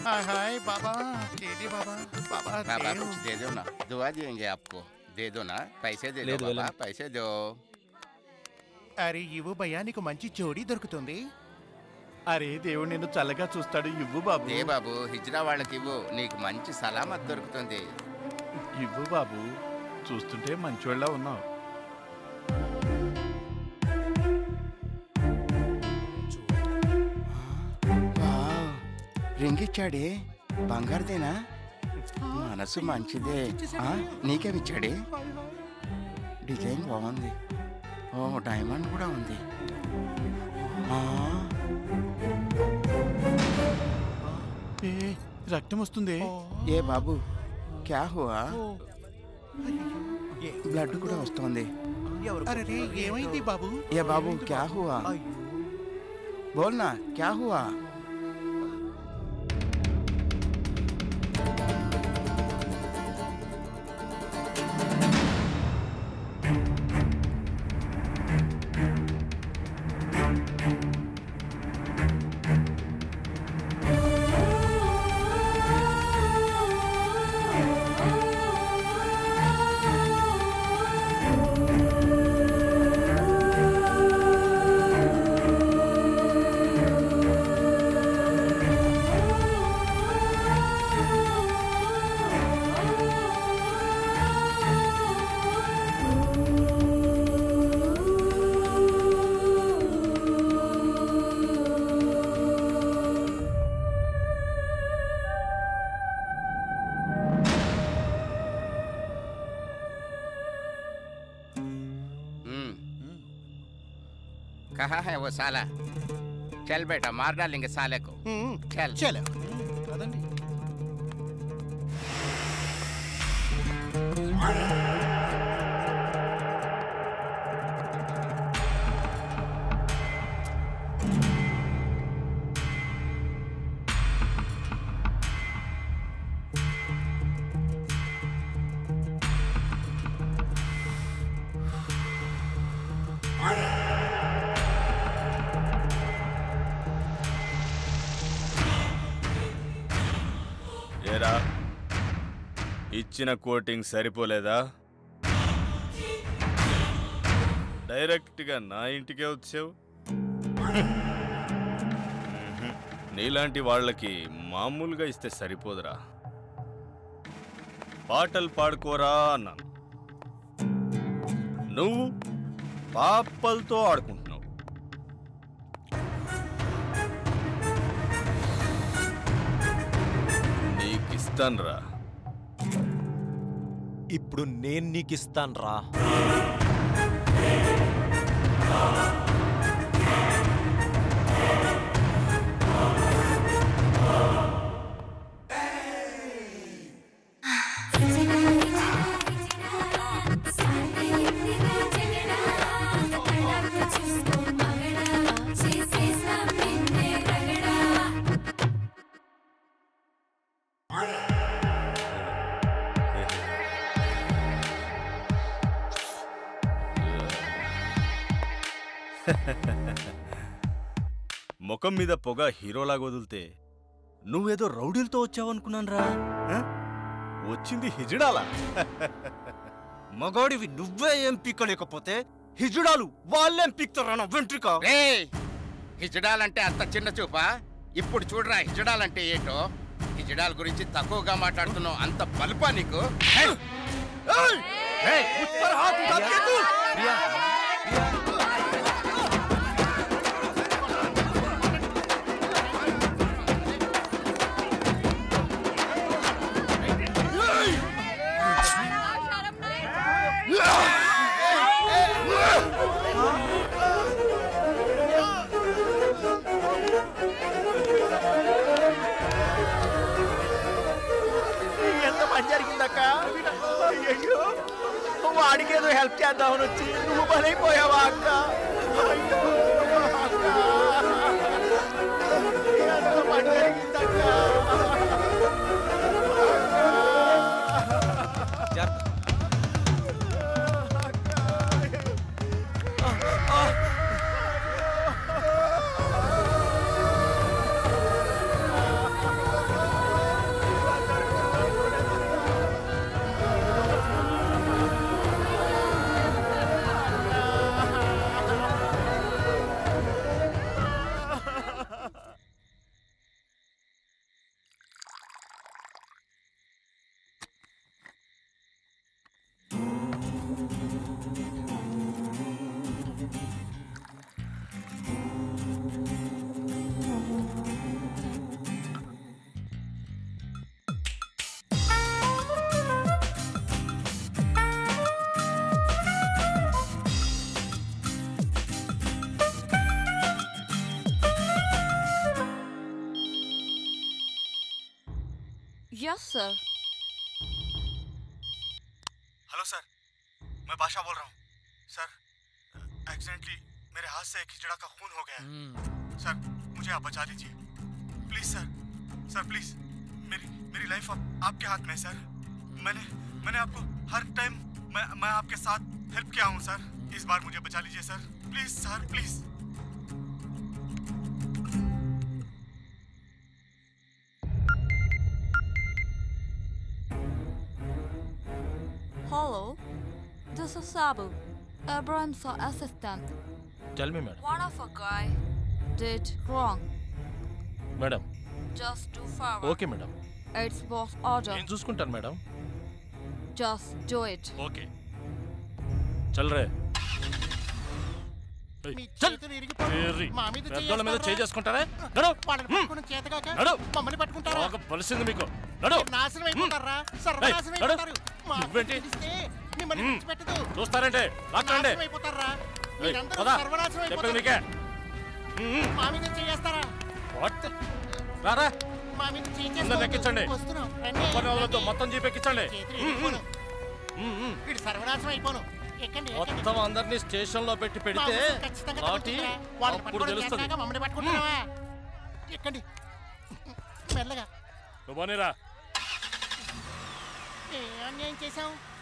हाय हाय बाबा दे दे बाबा बाबा बाबा दे कुछ दे दो ना दुआ देंगे आपको दे दो ना पैसे दे दो లేదు, बाबा వెళ్ళండి. पैसे दो అరే ఇవ్వు భయ్యా నీకు మంచి జోడీ దొరుకుతుంది అరే దేవుడు నిన్ను చల్లగా చూస్తాడు ఇవ్వు బాబు దే బాబు హిజ్రా వాళ్ళకి ఇవ్వు నీకు మంచి సలామత్ దొరుకుతుంది ఇవ్వు బాబు చూస్తుంటే మంచోళ్ళ ఉన్నావు వావ్, రింగ్ ఇచ్చాడే బంగారుదేనా మనసు మంచిదే ఆ, నీకేమిచ్చాడే డిజైన్ బాగుంది ఓ డైమండ్ కూడా ఉంది ఆ, ఏ రక్తం వస్తుంది ఏ బాబు క్యా హువా బ్లడ్ కూడా వస్తుంది అరే రే, ఏమైంది బాబు ఏ బాబు క్యా హువా బోల్నా క్యా హువా हम्म। कहाँ है वो साला चल बेटा मार डालेंगे साले को चल చలో కదండి ఏరా ఇచ్చిన కోటింగ్ సరిపోలేదా డైరెక్ట్గా నా ఇంటికే వచ్చావు మ్మ్హ్. నీలాంటి వాళ్ళకి మామూలుగా ఇస్తే సరిపోదురా పాటలు పాడుకోరా అన్నాను నువ్వు పాపలతో ఆడుకుంటున్నావు నీకిస్తాన్రా ఇప్పుడు నేను నీకు ఇస్తాను రా ముఖం మీద పొగ హీరోలాగా వదిలితే నువ్వేదో రౌడీలతో వచ్చావనుకున్నాను రా వచ్చింది హిజడాలా మగాడివి నువ్వే ఏం పీకలేకపోతే హిజుడాలు వాళ్ళేం పీక్తారా నా వెంట్రిక రే హిజడాలంటే అంత చిన్న చూపా ఇప్పుడు చూడరా హిజడాలంటే ఏంటో హిజడాల గురించి తక్కువగా మాట్లాడుతున్నావు అంత బలుపా నీకు హే! ఏయ్, ముझ पर हाथ उठा दिया तू ఎంత పని జరిగిందక్క అయ్యో వాడికేదో హెల్ప్ చేద్దామని వచ్చి నువ్వు బలైపోయావా అక్క అయ్యో అక్క ఎంత పని జరిగిందక్క ఆ Yes, sir. हेलो सर मैं बादशाह बोल रहा हूँ सर एक्सीडेंटली मेरे हाथ से एक हिजड़ा का खून हो गया है सर मुझे आप बचा लीजिए प्लीज सर सर प्लीज मेरी मेरी लाइफ आप, आपके हाथ में है सर मैंने मैंने आपको हर टाइम मैं मैं आपके साथ हेल्प किया हूँ सर इस बार मुझे बचा लीजिए sir please sir please Hello. This is Sabu, Abraham's assistant. Tell me madam One of a guy did wrong. Madam Just do forward. Okay madam It's boss order. నేను చూసుకుంటాను madam Just do it. Okay చల్ రే ఏయ్, మీ చల్. చేతులు ఇరిగిపోయి ఏర్రి. మా మీద పెద్దోళ్ళ మీద చేయేస్తారా? చేయి చేసుకుంటారా నడు వాళ్ళని పట్టుకుని చేతకాక నడు. మమ్మల్ని పట్టుకుంటారా బాగా పలిసింది మీకు నడు మీరు నాశనం అయిపోతారా సర్వనాశనం ఏయ్, నడు. అయిపోతారు మా నువ్వేంటి? తెలిస్తే మిమ్మల్ని మ్మ్. విడిచిపెట్టదు చూస్తారంటే లాక్కండి నాశనం అయిపోతారా ఏయ్, మీరందరూ పద. సర్వనాశనం చెప్పేది అయిపోతారు మీకే మ్మ్. మా మీద చేయేస్తారా వాట్ రారా మా మీద అందరిని చేయించేసుకోవద్దు. ఎక్కించండి. వస్తున్నాం రండి, పని వదలొద్దు రండి. మొత్తం జీపెక్కించండి చేతులు ఇరిగిపోను. మ్మ్, మ్మ్. వీడు సర్వనాశనం అయిపోను ఎక్కండి ఎక్కండి. మొత్తం అందరినీ స్టేషన్ లో పెట్టి మా పెడితే ఊరు ఖచ్చితంగా లాటి తగులుతుందిరా. వాళ్ళని అప్పుడు పట్టుకోవడం తెలుస్తుంది చేతకాక మమ్మల్ని పట్టుకుంటున్నావా ఎక్కండి మెల్లగా నువ్వు పోనీరా ఏ అన్యాయం చేశాం